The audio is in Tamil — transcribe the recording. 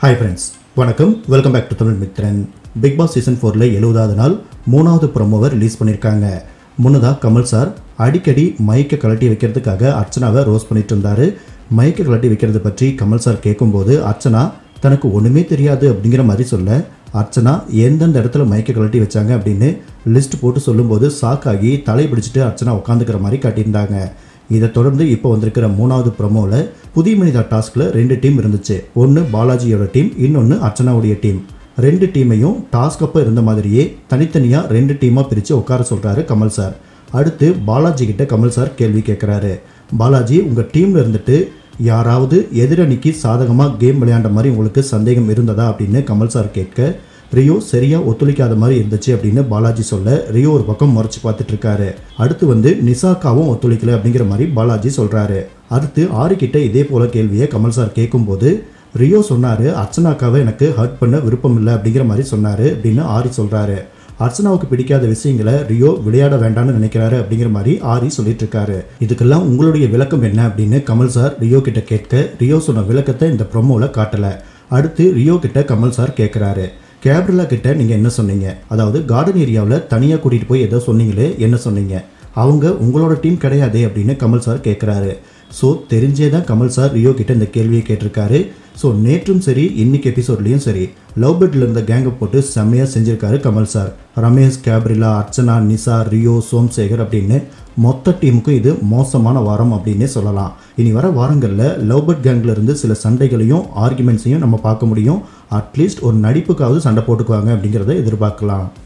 ஹாய் ஃப்ரெண்ட்ஸ் வணக்கம் welcome back to Tamil Mithran Bigg Boss season ஃபோரில் எழுபதாவது நாள் மூணாவது ப்ரொமோவை ரிலீஸ் பண்ணியிருக்காங்க முன்னதாக கமல் சார் அடிக்கடி மைக்கை கழட்டி வைக்கிறதுக்காக அர்ச்சனாவை ரோஸ் பண்ணிட்டு இருந்தாரு மைக்கை கழட்டி வைக்கிறது பற்றி கமல் சார் கேட்கும்போது அர்ச்சனா தனக்கு ஒன்றுமே தெரியாது அப்படிங்கிற மாதிரி சொல்ல அர்ச்சனா எந்தெந்த இடத்துல மைக்கை கழட்டி வச்சாங்க அப்படின்னு லிஸ்ட் போட்டு சொல்லும்போது சாக்காகி தலை பிடிச்சிட்டு அர்ச்சனா உட்காந்துக்கிற மாதிரி காட்டியிருந்தாங்க இதை தொடர்ந்து இப்போ வந்திருக்கிற மூணாவது ப்ரொமோவில் புதிய மனிதா டாஸ்கில் ரெண்டு டீம் இருந்துச்சு ஒன்று பாலாஜியோட டீம் இன்னொன்று அர்ச்சனாவுடைய டீம் ரெண்டு டீமையும் டாஸ்க் அப்போ இருந்த மாதிரியே தனித்தனியாக ரெண்டு டீமாக பிரித்து உட்கார சொல்கிறாரு கமல் சார் அடுத்து பாலாஜி கிட்ட கமல் சார் கேள்வி கேட்குறாரு பாலாஜி உங்கள் டீமில் இருந்துட்டு யாராவது எதிரணிக்கு சாதகமாக கேம் விளையாண்ட மாதிரி உங்களுக்கு சந்தேகம் இருந்ததா அப்படின்னு கமல் சார் கேட்க ரியோ சரியா ஒத்துழைக்காத மாதிரி இருந்துச்சு அப்படின்னு பாலாஜி சொல்ல ரியோ ஒரு பக்கம் முறைச்சு பார்த்துட்டு இருக்காரு அடுத்து வந்து நிசாக்காவும் ஒத்துழைக்கல அப்படிங்கிற மாதிரி பாலாஜி சொல்றாரு அடுத்து ஆறு கிட்ட இதே போல கேள்வியை கமல் சார் கேட்கும்போது ரியோ சொன்னாரு அர்ச்சனாக்காவை எனக்கு ஹர்ட் பண்ண விருப்பம் இல்லை அப்படிங்கிற மாதிரி சொன்னாரு அப்படின்னு ஆரி சொல்றாரு அர்ச்சனாவுக்கு பிடிக்காத விஷயங்களை ரியோ விளையாட வேண்டாம்னு நினைக்கிறாரு அப்படிங்கிற மாதிரி ஆரி சொல்லிட்டு இருக்காரு இதுக்கெல்லாம் உங்களுடைய விளக்கம் என்ன அப்படின்னு கமல் சார் ரியோ கிட்ட கேட்க ரியோ சொன்ன விளக்கத்தை இந்த ப்ரொமோல காட்டல அடுத்து ரியோ கிட்ட கமல் சார் கேட்குறாரு கேப்ரிலா கிட்ட நீங்கள் என்ன சொன்னீங்க அதாவது கார்டன் ஏரியாவில் தனியாக கூட்டிகிட்டு போய் ஏதோ சொன்னீங்களே என்ன சொன்னீங்க அவங்க உங்களோட டீம் கிடையாதே அப்படின்னு கமல் சார் கேட்குறாரு ஸோ தெரிஞ்சே தான் கமல் சார் ரியோ கிட்ட இந்த கேள்வியை கேட்டிருக்காரு ஸோ நேற்றும் சரி இன்னைக்கு எபிசோட்லேயும் சரி லவ் பெட்டில் இருந்த கேங்கை போட்டு செம்மையாக செஞ்சிருக்காரு Kamal sir Ramesh Gabriella Archana Nisha Rio Somshekar அப்படின்னு மொத்த டீமுக்கும் இது மோசமான வாரம் அப்படின்னே சொல்லலாம் இனி வர வாரங்களில் லவ் பெட் கேங்கில் இருந்து சில சண்டைகளையும் ஆர்குமெண்ட்ஸையும் நம்ம பார்க்க முடியும் அட்லீஸ்ட் ஒரு நடிப்புக்காவது சண்டை போட்டுக்குவாங்க அப்படிங்கிறத எதிர்பார்க்கலாம்